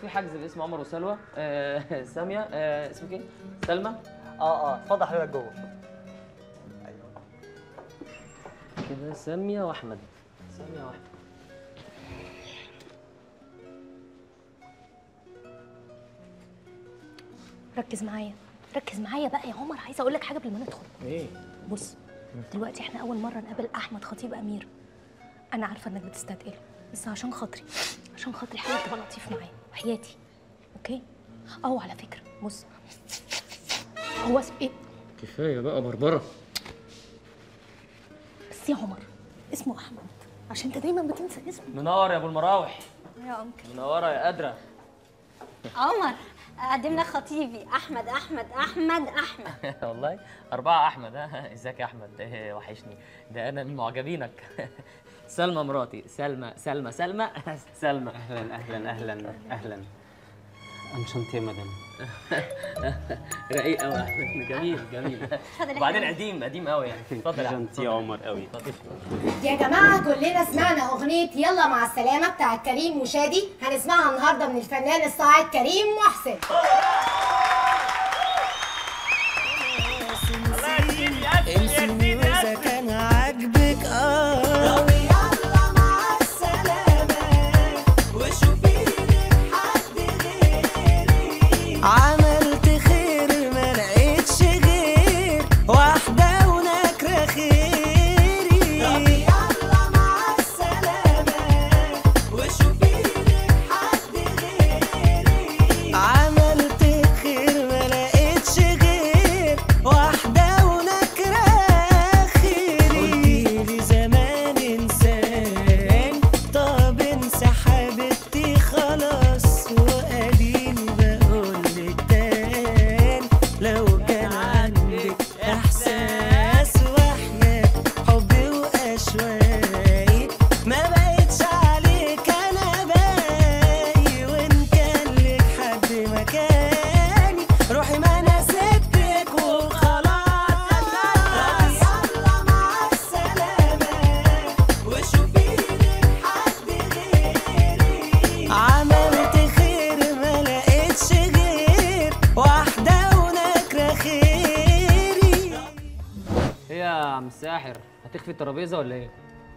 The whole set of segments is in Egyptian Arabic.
في حجز باسم عمر وسلوى آه ساميه آه اسمك ايه سلمى اه اه اتفضل حضرتك جوه كده ساميه واحمد ساميه واحمد ركز معايا ركز معايا بقى يا عمر عايزه اقول لك حاجه قبل ما ندخل ايه بص دلوقتي احنا اول مره نقابل احمد خطيب امير انا عارفه انك بتستثقله بس عشان خاطري عشان خاطري حاول تبقى لطيف معايا وحياتي اوكي اه على فكره بص هو اسم ايه كفايه بقى بربره بس يا عمر اسمه احمد عشان انت دايما بتنسى اسمه منور يا ابو المراوح يا انكل منوره يا قادره عمر قدم لك خطيبي احمد احمد احمد احمد والله أربعة أحمد ها ازيك يا أحمد إيه وحشني ده أنا من معجبينك سلمى مراتي سلمى سلمى سلمى سلمى اهلا اهلا اهلا اهلا انشنت يا مدام رقيق قوي يا أحمد جميل جميل وبعدين قديم قديم قوي يعني اتفضل يا أحمد انشنت يا عمر قوي يا جماعة كلنا سمعنا أغنية يلا مع السلامة بتاعت كريم وشادي هنسمعها النهاردة من الفنان الصاعد كريم محسن انسيني واذا كان عاجبك اه طب يلا مع السلامة وشوفي لك حد غيري عملت خير ما لقيتش غير واحدة ونكرة خيري طب يلا مع السلامة وشوفي لك حد غيري عملت خير ما لقيتش غير واحدة ونكرة خيري قلتيلي زمان انسان طب انسى حبيبتي خلاص واديني بقولك تاني لو كان عندك احساس واحنا حبي واشواقي ما بقتش عليك انا باقي وان كان لك حد مكاني روحي ما انا سبتك وخلاص يلا مع السلامة وشوفي لك حد غيري عملت خير ما لقيتش غير واحدة ونكرة خيري إيه يا عم ساحر هتخفي الترابيزة ولا إيه؟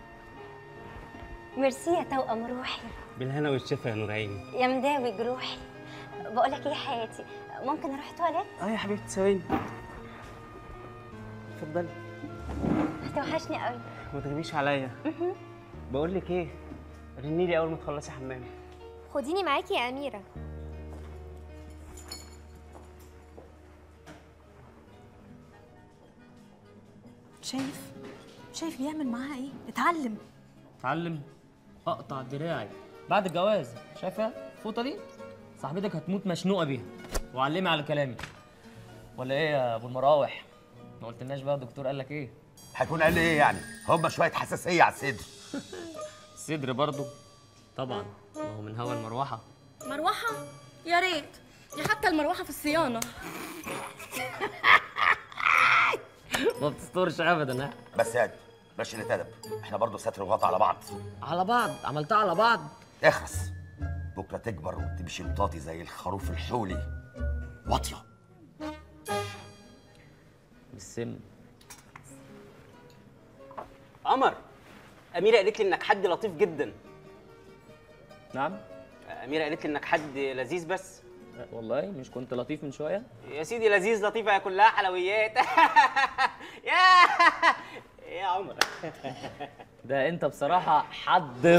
ميرسي يا توأم روحي بالهنا والشفا يا نور عيني يا مداوي جروحي بقول لك ايه يا حياتي ممكن اروح تواليت اه يا حبيبتي ثواني اتفضلي هتوحشني قوي ما تغيبيش عليا بقول لك ايه رني لي اول ما تخلصي حمام خديني معاكي يا اميره شايف شايف بيعمل معاها ايه اتعلم اتعلم أقطع دراعي بعد الجواز شايفة الفوطة دي؟ صاحبتك هتموت مشنوقة بيها وعلمي على كلامي ولا إيه يا أبو المراوح؟ ما قلتلناش بقى الدكتور قال لك إيه؟ هيكون قال لي ايه يعني هم شويه حساسيه على الصدر الصدر برضو طبعا ما هو من هوا المروحة مروحة يا ريت دي حتى المروحة في الصيانة ما بتستورش ابدا ها بس يا ماشي نتادب احنا برضه ستر وغطا على بعض على بعض عملتها على بعض اخرس بكره تكبر وتمشي مطاطي زي الخروف الحولي واطيه بالسم عمر اميره قالت لي انك حد لطيف جدا نعم اميره قالت لي انك حد لذيذ بس لا والله مش كنت لطيف من شويه يا سيدي لذيذ لطيفه يا كلها حلويات يا يا عمر ده انت بصراحه حد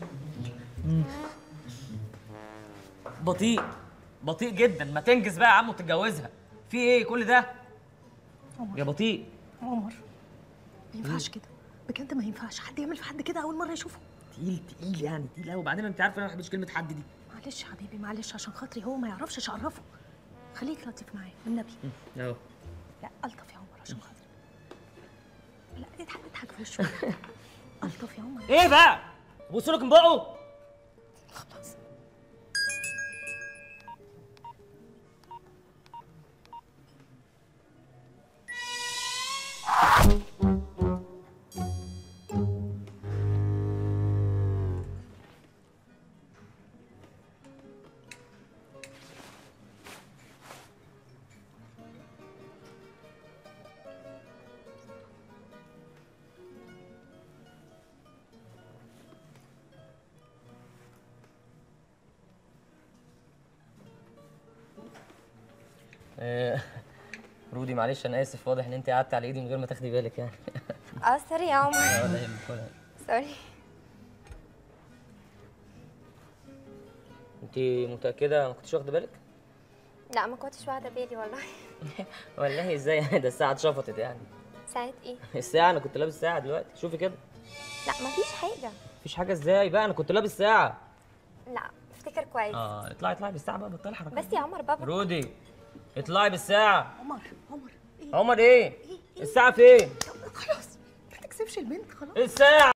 بطيء بطيء جدا ما تنجز بقى يا عم وتتجوزها في ايه كل ده يا بطيء عمر ما ينفعش كده بجد ما ينفعش حد يعمل في حد كده اول مره يشوفه تقيل تقيل يعني تقيل قوي وبعدين انت عارف انا ما بحبش كلمه حد دي معلش حبيبي معلش عشان خاطري هو ما يعرفش ايش اعرفه خليك لطيف معايا والنبي اهو لا الطف يا عمر عشان خاطري لا اضحك اضحك في وشه الطف يا عمر ايه بقى بصوا لك من بقه خلاص آه، رودي معلش انا اسف واضح ان انت قعدت على ايدي من غير ما تاخدي بالك يعني اه سوري يا عمر لا ولا يهمك ولا يهمك. سوري انت متاكده ما كنتش واخده بالك لا ما كنتش واخده بالي والله والله ازاي ده الساعه اتشفطت يعني ساعة ايه الساعه انا كنت لابس ساعه دلوقتي شوفي كده لا مفيش حاجه مفيش حاجه ازاي بقى انا كنت لابس ساعه لا افتكر كويس اه اطلعي اطلعي بالساعه بقى بطلي حركات بس يا عمر بابا رودي اطلعي بالساعه عمر عمر عمر ايه الساعه فين خلاص ما تكسبش البنت خلاص الساعه